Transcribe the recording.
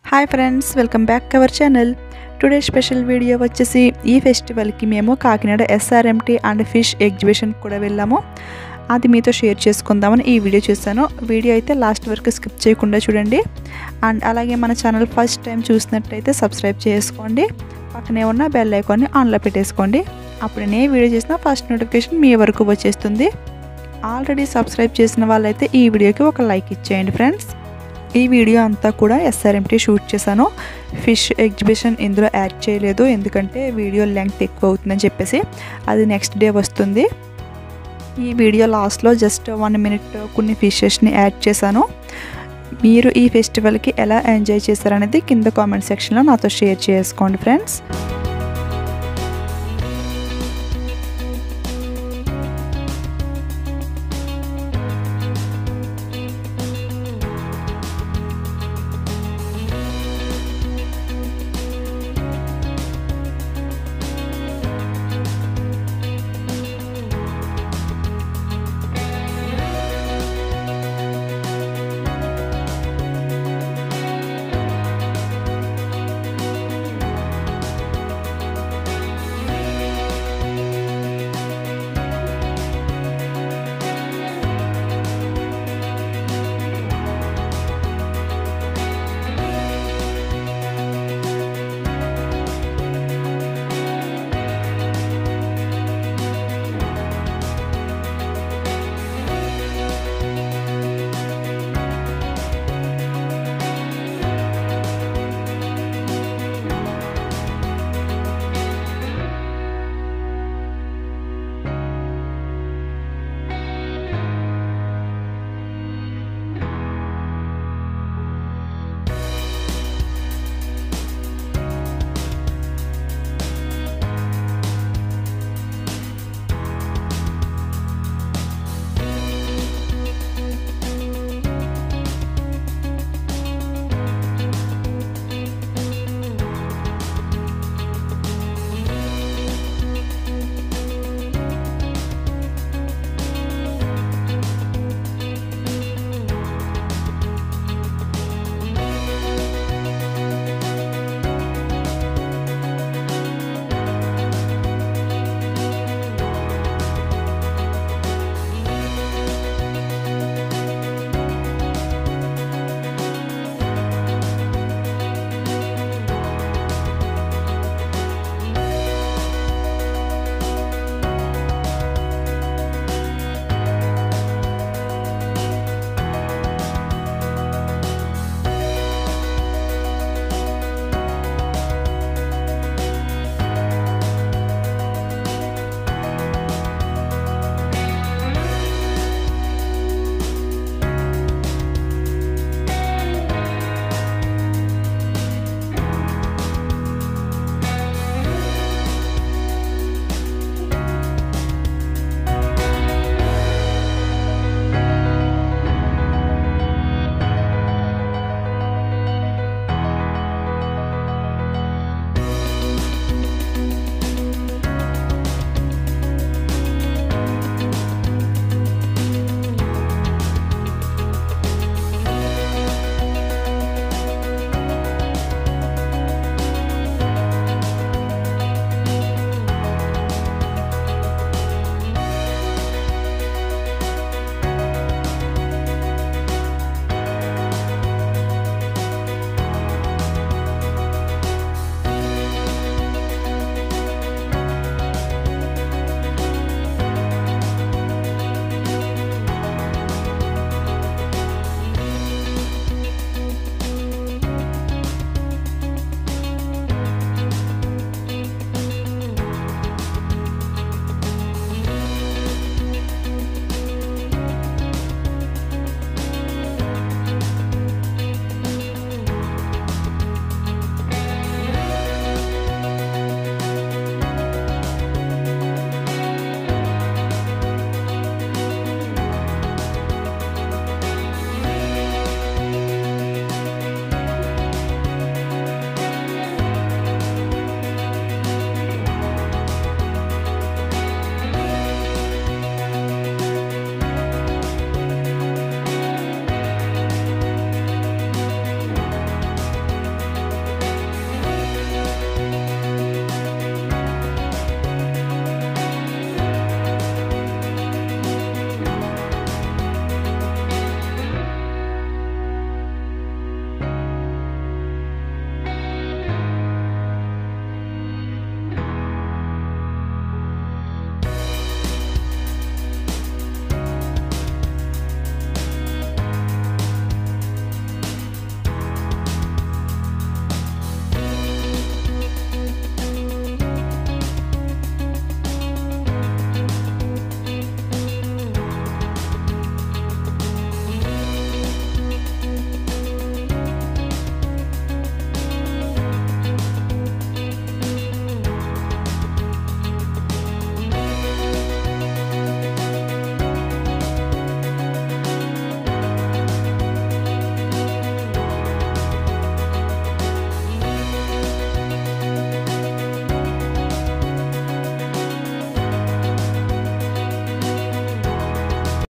hi friends welcome back to our channel today special video వచ్చేసి ఈ ఫెస్టివల్కి మేము Kakinada SRMT and fish exhibition కూడా వెళ్ళాము అది మీతో షేర్ చేసుకుందామని ఈ వీడియో చూసాను వీడియో అయితే లాస్ట్ వరకు స్కిప్ చేయకుండా చూడండి అండ్ అలాగే మన ఛానల్ ఫస్ట్ టైం చూసినట్టయితే సబ్స్క్రైబ్ చేసుకోండి పక్కనే ఉన్న బెల్ ఐకాన్ని ఆన్లో పెట్టేసుకోండి అప్పుడు నేను వీడియో చేసిన ఫస్ట్ నోటిఫికేషన్ మీ వరకు వచ్చేస్తుంది ఆల్రెడీ సబ్స్క్రైబ్ చేసిన వాళ్ళైతే ఈ వీడియోకి ఒక లైక్ ఇచ్చేయండి ఫ్రెండ్స్ ఈ వీడియో అంతా కూడా ఎస్ఆర్ఎంటీ షూట్ చేశాను ఫిష్ ఎగ్జిబిషన్ ఇందులో యాడ్ చేయలేదు ఎందుకంటే వీడియో లెంగ్త్ ఎక్కువ అవుతుందని చెప్పేసి అది నెక్స్ట్ డే వస్తుంది ఈ వీడియో లాస్ట్లో జస్ట్ వన్ మినిట్ కొన్ని ఫిషెస్ని యాడ్ చేశాను మీరు ఈ ఫెస్టివల్కి ఎలా ఎంజాయ్ చేశారనేది కింద కామెంట్ సెక్షన్లో నాతో షేర్ చేసుకోండి ఫ్రెండ్స్